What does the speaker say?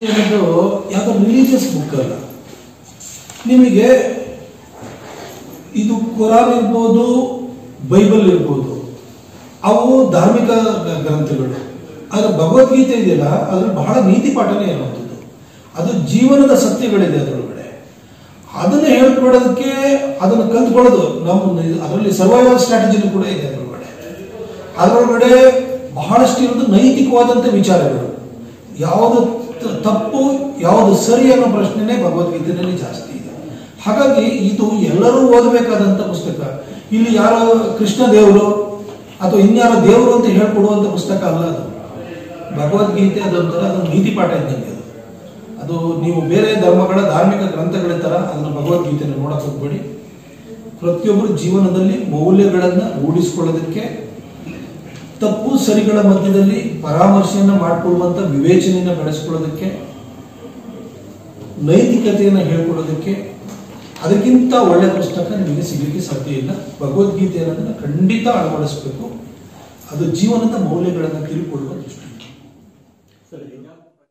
ಇದು ಯಾವುದೋ religious book ಅಲ್ಲ ನಿಮಗೆ ಇದು ಕುರಾನ್ ಇರ್ಬೋದು ಬೈಬಲ್ ಇರ್ಬೋದು ಅವು ಧಾರ್ಮಿಕ ಗ- ಗ್ರಂಥಗಳು ಆದರೆ ಭಗವದ್ಗೀತೆ ಇದೆಯಲ್ಲ ಅದ್ರಲ್ಲಿ ಬಹಳ ನೀತಿ ಪಾಠನೇ ಇರುವಂಥದ್ದು ಅದು ಜೀವನದ ಸತ್ಯಗಳಿದೆ ಅದರೊಳಗಡೆ ಅದನ್ನು ಹೇಳ್ಕೊಡೋದಕ್ಕೆ ಅದನ್ನು ಕಲ್ತ್ಕೊಳ್ಳೋದು ನಮ್ಮ ಅದರಲ್ಲಿ ಸರ್ವೈವಲ್ ಸ್ಟ್ರಾಟಜಿನೂ ಕೂಡ ಇದೆ ಅದರೊಳಗಡೆ ಅದರೊಳಗಡೆ ಬಹಳಷ್ಟು ಇರೋದು ನೈತಿಕವಾದಂಥ ವಿಚಾರಗಳು ಯಾವುದು ತ- ತಪ್ಪು ಯಾವುದು ಸರಿ ಅನ್ನೋ ಪ್ರಶ್ನೆನೇ ಭಗವದ್ಗೀತೆಯಲ್ಲಿ ಜಾಸ್ತಿ ಇದೆ ಹಾಗಾಗಿ ಇದು ಎಲ್ಲರೂ ಓದಬೇಕಾದಂಥ ಪುಸ್ತಕ ಇಲ್ಲಿ ಯಾರೋ ಕೃಷ್ಣ ದೇವರು ಅಥವಾ ಇನ್ಯಾರೋ ದೇವರು ಅಂತ ಹೇಳ್ಕೊಡುವಂಥ ಪುಸ್ತಕ ಅಲ್ಲ ಅದು ಭಗವದ್ಗೀತೆ ಅದೊಂಥರ ಅದು ನೀತಿ ಪಾಠ ಇದ್ದಂಗೆ ಅದು ಅದು ನೀವು ಬೇರೆ ಧರ್ಮಗಳ ಧಾರ್ಮಿಕ ಗ್ರಂಥಗಳ ಥರ ಅದನ್ನು ಭಗವದ್ಗೀತೆಯನ್ನು ನೋಡಕ್ಕೆ ಹೋಗ್ಬೇಡಿ ಪ್ರತಿಯೊಬ್ಬರು ಜೀವನದಲ್ಲಿ ಮೌಲ್ಯಗಳನ್ನು ರೂಢಿಸ್ಕೊಳ್ಳೋದಕ್ಕೆ ತಪ್ಪು ಸರಿಗಳ ಮಧ್ಯದಲ್ಲಿ ಪರಾಮರ್ಶೆಯನ್ನು ಮಾಡಿಕೊಳ್ಳುವಂತ ವಿವೇಚನೆಯನ್ನು ಬೆಳೆಸ್ಕೊಳ್ಳೋದಕ್ಕೆ ನೈತಿಕತೆಯನ್ನು ಹೇಳ್ಕೊಡೋದಕ್ಕೆ ಅದಕ್ಕಿಂತ ಒಳ್ಳೆ ಪುಸ್ತಕ ನಿಮಗೆ ಸಿಗಲಿಕ್ಕೆ ಸಾಧ್ಯ ಇಲ್ಲ ಭಗವದ್ಗೀತೆ ಅನ್ನೋದನ್ನ ಖಂಡಿತ ಅಳವಡಿಸಬೇಕು ಅದು ಜೀವನದ ಮೌಲ್ಯಗಳನ್ನು ತಿಳ್ಕೊಳ್ಳುವ ದೃಷ್ಟಿ